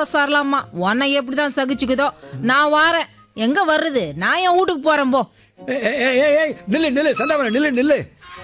சரலாம்மா உன்னை எப்படிதான் சகிச்சுக்குதோ நான் வாரேன் எங்க வர்றது நான் என் வீட்டுக்கு போறேன் போ ஏய், ஏய், ஏய், ஏய், ஏய், நில்லு நில்லு சந்தாமரம் நில்லு நில்லு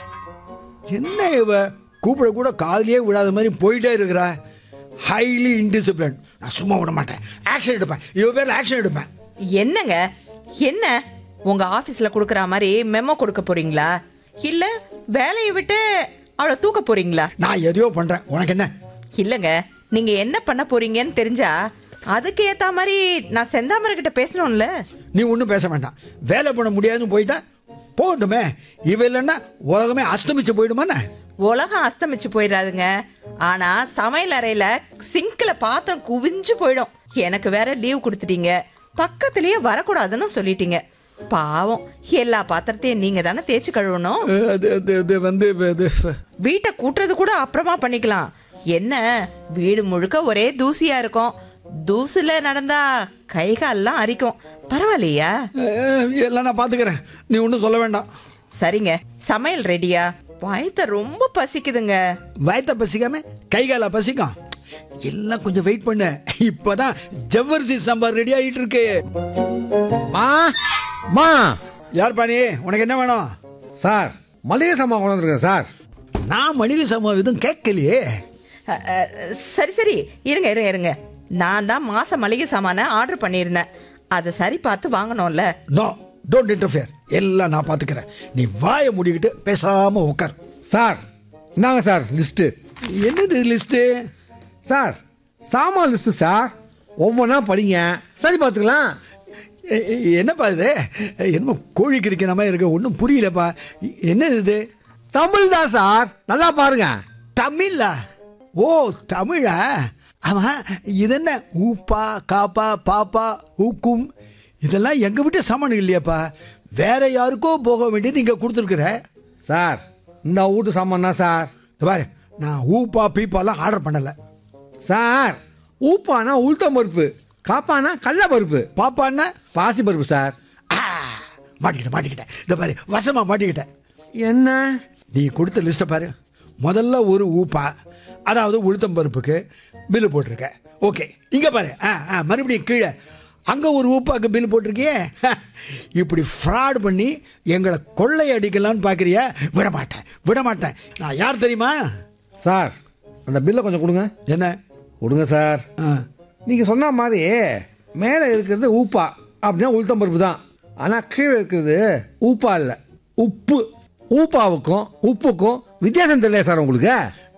என்ன இவ கூப்பிட கூட காதலியே விடாத மாதிரி போயிட்டே இருக்கிறா ஹைலி இன்டிசிப்ளின் நான் சும்மா விட மாட்டேன் ஆக்ஷன் எடுப்பேன் இவ பேர்ல ஆக்ஷன் எடுப்பேன் என்னங்க என்ன உங்க ஆபீஸ்ல கொடுக்கற மாதிரி மெமோ கொடுக்க போறீங்களா இல்ல வேலையை விட்டு அவளை தூக்க போறீங்களா நான் எதையோ பண்றேன் உனக்கு என்ன இல்லங்க நீங்க என்ன பண்ண போறீங்கன்னு தெரிஞ்சா அதுக்கு ஏத்த மாதிரி நான் செந்தாமரை கிட்ட பேசணும்ல நீ ஒன்றும் பேச வேண்டாம் வேலை பண்ண முடியாதுன்னு போயிட்டா போகட்டுமே இவ இல்லைன்னா உலகமே அஸ்தமிச்சு போயிடுமாண்ணே உலகம் அஸ்தமிச்சு போயிடாதுங்க ஆனா சமையல் அறையில சிங்க்ல பாத்திரம் குவிஞ்சு போயிடும் எனக்கு வேற லீவ் கொடுத்துட்டீங்க பக்கத்திலேயே வரக்கூடாதுன்னு சொல்லிட்டீங்க பாவம் எல்லா பாத்திரத்தையும் நீங்க தானே தேய்ச்சி கழுவணும் அது அது அது வந்து இது வீட்டை கூட்டுறது கூட அப்புறமா பண்ணிக்கலாம் என்ன வீடு முழுக்க ஒரே தூசியா இருக்கும் தூசுல நடந்தா கை கால்லாம் அரிக்கும் பரவாயில்லையா அஹ், எல்லாம் நான் பார்த்துக்கிறேன் நீ ஒன்றும் சொல்ல வேண்டாம் சரிங்க சமையல் ரெடியா வயத்த ரொம்ப பசிக்குதுங்க வயத்த பசிக்காம கை கால பசிக்கும் எல்லாம் கொஞ்சம் வெயிட் பண்ணு இப்பதான் ஜவ்வரிசி சாம்பார் ரெடி ஆகிட்டு இருக்கு மா மா யார் பாணி உனக்கு என்ன வேணும் சார் மளிகை சாமான் கொண்டு வந்திருக்கேன் சார் நான் மளிகை சாமான் எதுவும் கேட்கலையே அ, அ, சரி சரி இருங்க இருங்க இருங்க நான் தான் மாச மளிகை சாமான ஆர்டர் பண்ணியிருந்தேன் அதை சரி பார்த்து வாங்கணும்ல நோ டோன்ட் இன்டர்ஃபியர் எல்லாம் நான் பார்த்துக்கிறேன் நீ வாயை மூடிக்கிட்டு பேசாம உட்கார் சார் இந்தாங்க சார் லிஸ்ட்டு என்னது லிஸ்ட்டு சார் சாமான் லிஸ்ட்டு சார் ஒவ்வொன்றா படிங்க சரி பார்த்துக்கலாம் என்னப்பா இது என்னமோ கோழிக்கு இருக்கிற மாதிரி இருக்கு ஒன்றும் புரியலப்பா என்னது இது தமிழ் தான் சார் நல்லா பாருங்க தமிழா ஓ தமிழா ஆமா இது என்ன ஊப்பா காப்பா பாப்பா ஊக்கும் இதெல்லாம் எங்க வீட்டு சாமான் இல்லையாப்பா வேற யாருக்கோ போக வேண்டியது இங்க கொடுத்துருக்குற சார் இந்த வீட்டு சாமான் தான் சார் இந்த பாரு நான் ஊப்பா பீப்பாலாம் ஆர்டர் பண்ணல சார் ஊப்பானா உளுத்தம் பருப்பு காப்பானா கடல பருப்பு பாப்பான்னா பாசி பருப்பு சார் ஆ, மாட்டிக்கிட்டேன் மாட்டிக்கிட்டேன் இந்த பாரு வசமா மாட்டிக்கிட்டேன் என்ன நீ கொடுத்த லிஸ்ட்டை பாரு முதல்ல ஒரு ஊப்பா அதாவது உளுத்தம் பருப்புக்கு பில்லு போட்டிருக்க ஓகே இங்கே பாரு ஆ ஆ மறுபடியும் கீழே அங்கே ஒரு ஊப்பாக்கு பில் போட்டிருக்கியே இப்படி ஃப்ராட் பண்ணி எங்களை கொள்ளை அடிக்கலான்னு பார்க்குறியா விட மாட்டேன் விட மாட்டேன் நான் யார் தெரியுமா சார் அந்த பில்லை கொஞ்சம் கொடுங்க என்ன கொடுங்க சார் ஆ நீங்கள் சொன்ன மாதிரி மேலே இருக்கிறது ஊப்பா அப்படின்னா உளுத்தம் பருப்பு தான் ஆனால் கீழே இருக்கிறது ஊப்பா இல்லை உப்பு ஊப்பாவுக்கும் உப்புக்கும் வித்தியாசம் தெரியல சார் உங்களுக்கு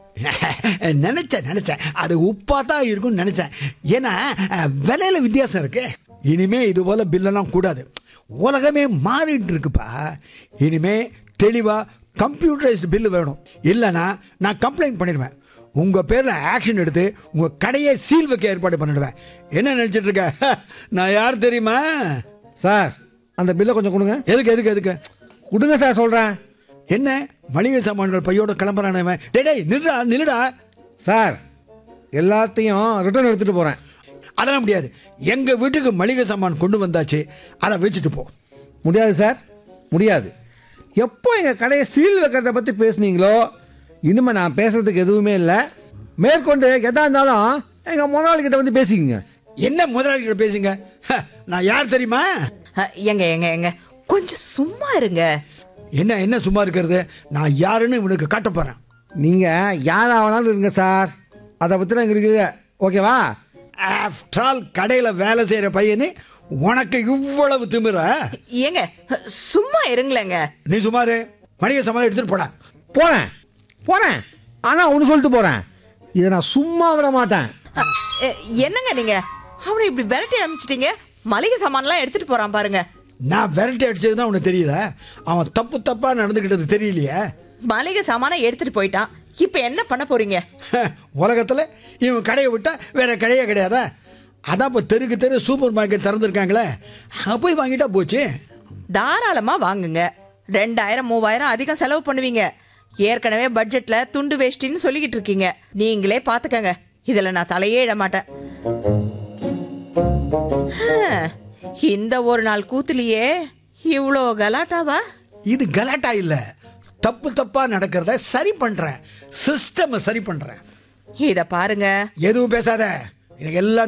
நினைச்சேன் நினைச்சேன் அது உப்பா தான் இருக்கும்னு நினைச்சேன் ஏன்னா அஹ், விலையில வித்தியாசம் இருக்கு இனிமே இது போல பில்லெல்லாம் கூடாது உலகமே மாறிட்டு இருக்குப்பா இனிமே தெளிவா கம்ப்யூட்டரைஸ்டு பில்லு வேணும் இல்லைன்னா நான் கம்ப்ளைண்ட் பண்ணிடுவேன் உங்க பேர்ல ஆக்ஷன் எடுத்து உங்க கடையை சீல் வைக்க ஏற்பாடு பண்ணிடுவேன் என்ன நினைச்சிட்டு இருக்க நான் யார் தெரியுமா சார் அந்த பில்லை கொஞ்சம் கொடுங்க எதுக்கு எதுக்கு எதுக்கு கொடுங்க சார் சொல்கிறேன் என்ன மளிகை சாமான்கள் பையோட கிளம்புறானவன் டேய் டேய் நில்லுடா நில்லுடா சார் எல்லாத்தையும் ரிட்டர்ன் எடுத்துகிட்டு போகிறேன் அதெல்லாம் முடியாது எங்க வீட்டுக்கு மளிகை சாமான் கொண்டு வந்தாச்சு அதை வச்சுட்டு போ முடியாது சார் முடியாது எப்போ எங்கள் கடையை சீல் வைக்கிறத பற்றி பேசுனீங்களோ இனிமேல் நான் பேசுறதுக்கு எதுவுமே இல்லை மேற்கொண்டு எதா இருந்தாலும் எங்கள் முதலாளிகிட்ட வந்து பேசிக்கங்க என்ன முதலாளிகிட்ட பேசுங்க ஹ, நான் யார் தெரியுமா அ, எங்க எங்க எங்க கொஞ்சம் சும்மா இருங்க என்ன என்ன சும்மா இருக்கிறது நான் யாருன்னு இவனுக்கு காட்ட போறேன் நீங்கள் யாராக வேணாலும் இருங்க சார் அதை பற்றிலாம் எங்களுக்கு இல்லை ஓகேவா ஆஃப்டர் ஆல் கடையில் வேலை செய்கிற பையனு உனக்கு இவ்வளவு திமிர ஏங்க சும்மா இருங்களேங்க நீ சுமாரு மளிகை சாமான் எடுத்துட்டு போட போகிறேன் போகிறேன் ஆனால் ஒன்று சொல்லிட்டு போகிறேன் இதை நான் சும்மா விட மாட்டேன் அ, எ, என்னங்க நீங்க அவனை இப்படி விரட்டி அனுப்பிச்சிட்டீங்க மளிகை சாமான்லாம் எடுத்துட்டு போறான் பாருங்க நான் விரட்டி அடிச்சது தான் உனக்கு தெரியுதா அவன் தப்பு தப்பா நடந்துக்கிட்டது தெரியலையே மளிகை சாமானை எடுத்துட்டு போயிட்டான் இப்ப என்ன பண்ண போறீங்க உலகத்தில் இவன் கடையை விட்டா வேற கடையே கிடையாதா அதான் இப்போ தெருக்கு தெரு சூப்பர் மார்க்கெட் திறந்துருக்காங்களே அங்கே போய் வாங்கிட்டா போச்சு தாராளமா வாங்குங்க ரெண்டாயிரம் மூவாயிரம் அதிகம் செலவு பண்ணுவீங்க ஏற்கனவே பட்ஜெட்ல துண்டு வேஷ்டின்னு சொல்லிக்கிட்டு இருக்கீங்க நீங்களே பாத்துக்கங்க இதுல நான் தலையே இட மாட்டேன் ஹம், இந்த ஒரு நாள் கூத்துலயே இவ்வளோ கலாட்டாவா இது கலாட்டா இல்லை தப்பு தப்பா நடக்கிறத சரி பண்றேன் சிஸ்டம் சரி பண்றேன் இத பாருங்க எதுவும் பேசாத எனக்கு எல்லாம்